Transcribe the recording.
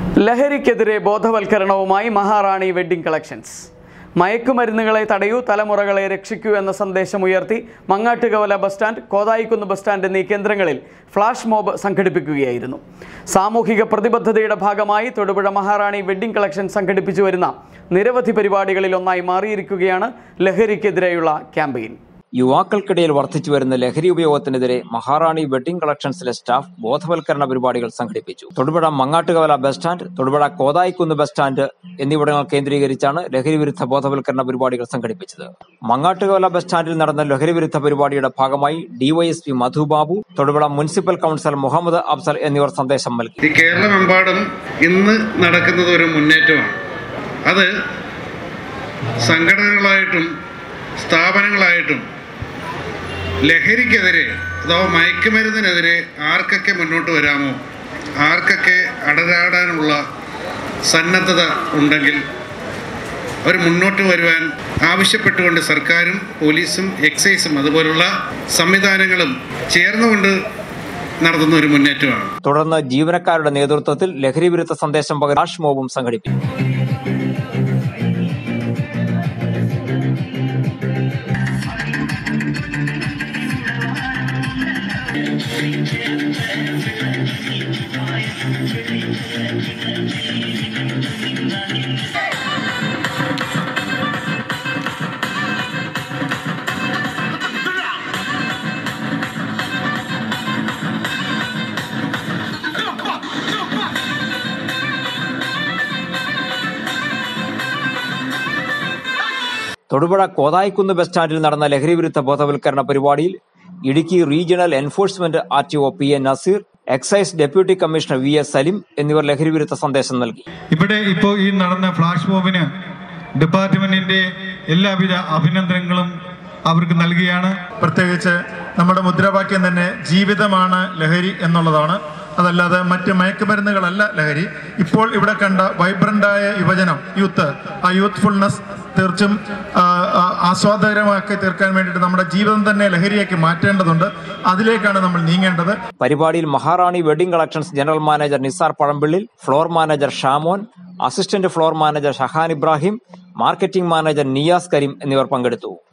ലഹരിക്കെതിരെ ബോധവൽക്കരണവുമായി മഹാറാണി wedding collections മയക്കുമരുന്നുകളെ തടയൂ തലമുറകളെ രക്ഷിക്കൂ എന്ന സന്ദേശം ഉയർത്തി Mangattukavala bus stand Kothayikunnu bus stand എന്നീ കേന്ദ്രങ്ങളിൽ ഫ്ലാഷ് മോബ് സംഘടിപ്പിക്കുകയായിരുന്നു സാമൂഹിക പ്രതിബദ്ധതയുടെ ഭാഗമായി തൊടുപുഴ മഹാറാണി വെഡ്ഡിംഗ് കളക്ഷൻ സംഘടിപ്പിച്ചു വരുന്ന നിരവധി പരിപാടികളിൽ ഒന്നായി മാറിയിരിക്കുകയാണ് ലഹരിക്കെതിരെയുള്ള ക്യാമ്പയിൻ യുവാക്കൾക്കിടയിൽ വർദ്ധിച്ചു വരുന്ന ലഹരി ഉപയോഗത്തിനെതിരെ മഹാറാണി വെഡ്ഡിംഗ് കളക്ഷൻസിലെ സ്റ്റാഫ് ബോധവൽക്കരണ പരിപാടികൾ സംഘടിപ്പിച്ചു Thodupuzha Mangattukavala bus stand Thodupuzha Kothayikunnu bus stand എന്നിവിടങ്ങൾ കേന്ദ്രീകരിച്ചാണ് ലഹരി വിരുദ്ധ ബോധവൽക്കരണ പരിപാടികൾ സംഘടിപ്പിച്ചത് മങ്ങാട്ടുകവല ബസ് സ്റ്റാൻഡിൽ നടന്ന ലഹരി വിരുദ്ധ പരിപാടിയുടെ ഭാഗമായി DYSP Madhubabu Thodupuzha municipal councillor Muhammad Afsal എന്നിവർ സന്ദേശം നൽകി ഈ കേരളമെമ്പാടും ഇന്ന് നടക്കുന്നത് ഒരു മുന്നേറ്റമാണ് അത് സംഘടനകളായിട്ടും സ്ഥാപനങ്ങളായിട്ടും ലഹരിക്കെതിരെ അഥവാ മയക്കുമരുന്നിനെതിരെ ആർക്കൊക്കെ മുന്നോട്ട് വരാമോ ആർക്കൊക്കെ അടരാടാനുള്ള സന്നദ്ധത ഉണ്ടെങ്കിൽ അവർ മുന്നോട്ട് വരുവാൻ ആവശ്യപ്പെട്ടുകൊണ്ട് സർക്കാരും പോലീസും എക്സൈസും അതുപോലുള്ള സംവിധാനങ്ങളും ചേർന്നുകൊണ്ട് നടത്തുന്ന ഒരു മുന്നേറ്റമാണ് തുടർന്ന് ജീവനക്കാരുടെ നേതൃത്വത്തിൽ ലഹരി വിരുദ്ധ സന്ദേശം പകരം ഫ്ലാഷ് മോബും സംഘടിപ്പിച്ചു തൊടുപുഴ കോതായിക്കുന്ന് ബസ് സ്റ്റാൻഡിൽ നടന്ന ലഹരി വിരുദ്ധ ബോധവൽക്കരണ പരിപാടിയിൽ Idukki regional enforcement R T O P N Nazeer excise deputy commissioner V S Salim എന്നിവർ ലഹരി വിരുദ്ധ സന്ദേശം നൽകി ഇവിടെ ഇപ്പോൾ ഈ നടന്ന ഫ്ലാഷ് മോബിന് ഡിപ്പാർട്ട്മെന്റിന്റെ എല്ലാവിധ അഭിനന്ദനങ്ങളും അവർക്ക് നൽകുകയാണ് പ്രത്യേകിച്ച് നമ്മുടെ മുദ്രാവാക്യം തന്നെ ജീവിതമാണ് ലഹരി എന്നുള്ളതാണ് അതല്ലാതെ മറ്റ് മയക്കുമരുന്നുകളല്ല ലഹരി ഇപ്പോൾ ഇവിടെ കണ്ട വൈബ്രന്റായ യുവജനം യൂത്ത് ആ യൂത്ത്ഫുൾനെസ് തീർച്ചും ആ, ആ, ആസ്വാദകരമാക്കി തീർക്കാൻ വേണ്ടിയിട്ട് നമ്മുടെ ജീവിതം തന്നെ ലഹരിയാക്കി മാറ്റേണ്ടതുണ്ട് അതിലേക്കാണ് നമ്മൾ നീങ്ങേണ്ടത് പരിപാടിയിൽ Maharani wedding collections general manager Nisar Pazhampillil floor manager Shamon assistant floor manager Shahan Ibrahim marketing manager Niyas Kareem എന്നിവർ പങ്കെടുത്തു